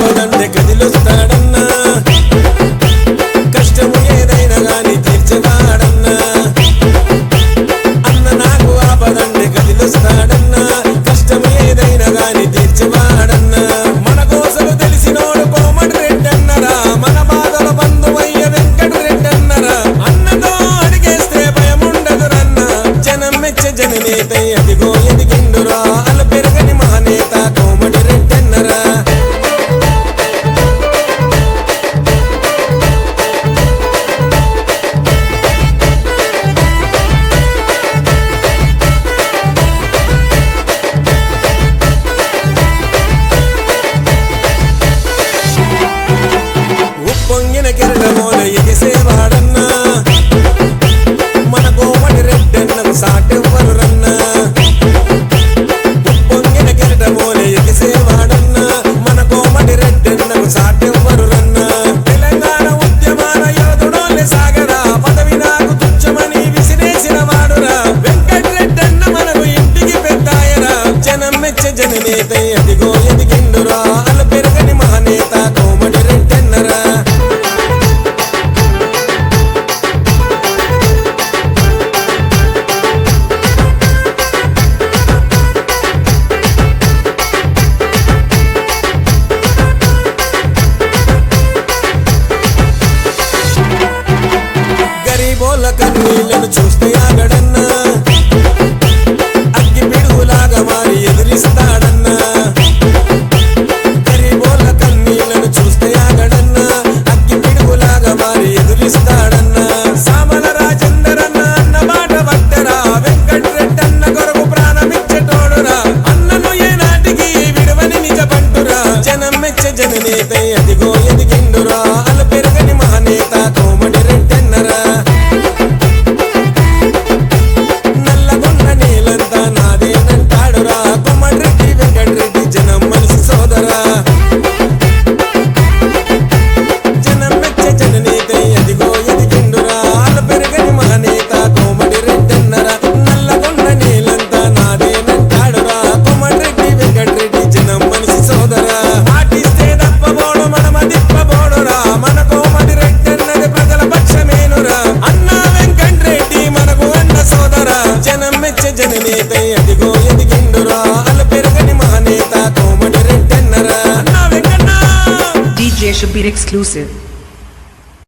ఆపదంటే కదిలొస్తాడన్నా కష్టము ఏదైనా గాని తీర్చవాడన్నా అన్న నాకు ఆపదంటే కదిలొస్తాడన్నా కష్టం ఏదైనా గాని తీర్చవాడన్నా మన కోసలు తెలిసినోడు కోమటి రెడ్డన్నరా మన బాధల బంధువయ్య వెంకట రెడ్డన్నరా అన్నతో అడిగేస్తే భయముండదురన్న జనం మెచ్చ జననేత ఎదిగో ఎదిగిండురా అల పెరగని మహనేత కోమటి రెడ్డన్నరా ఉప్పొంగిన కిరణమోన ఎగిసేవాడన్నా మన కోమటి రెడ్డన్నకు సాటెవ్వరు రన్నా ఉప్పొంగిన కిరణమోన ఎగిసేవాడన్నా మన కోమటి రెడ్డన్నకు సాటెవ్వరు రన్నా తెలంగాణ ఉద్యమాల యోధుడోల్లె సాగరా పదవి నాకు తుచ్చమని విసిరేసిన వాడురా వెంకటరెడ్డన్న మనకు ఇంటికి పెద్దాయరా జనం మెచ్చ జననేత ఎదిగో ఎదిగిండురా అల పెరగని మహనేత కోమటి రెడ్డన్నరా గరీబోల కన్నీళ్లను చూస్తే ఆగడన్నా అగ్గి పిడుగులాగా మారి ఎదిరిస్తాడన్నా గరీబోల కన్నీళ్లను చూస్తే ఆగడన్నా అగ్గి పిడుగులాగా మారి ఎదిరిస్తాడన్నా సామల రాజేందరన్న అన్న మాట పట్టరా వెంకటరెడ్డన్న కొరకు ప్రాణమిచ్చటోడురా అన్నను ఏనాటికి విడవని నిజ పంటురా జనం మెచ్చ జననేత ఎదిగో ఎదిగిండురా అల పెరగని మహనేత కోమటి రెడ్డన్నరా నల్లగొండ నీలంతా నాదేనంటాడురా కొమ్మడ్రెడ్డి వెంకటరెడ్డి జనం మనసు సోదరా జనం మెచ్చ జననేత ఎదిగో ఎదిగిండురా అల పెరగని మహనేత కోమటి రెడ్డన్నరా నల్లగొండ నీలంతా నాదేనంటాడురా కొమ్మడ్రెడ్డి వెంకటరెడ్డి జనం మనసు సోదరా మాటిస్తే తప్పబోడు మనమ దిప్పబోడురా మన కోమటి రెడ్డన్నది ప్రజల పక్షమేనురా అన్న వెంకటరెడ్డి మనకు అన్న సోదరా జనం మెచ్చ జననేత ఎదిగో ఎదిగిండురా అల పెరగని మహనేత కోమటి రెడ్డన్నరా అన్న వెంకన్న DJ Shabir exclusive.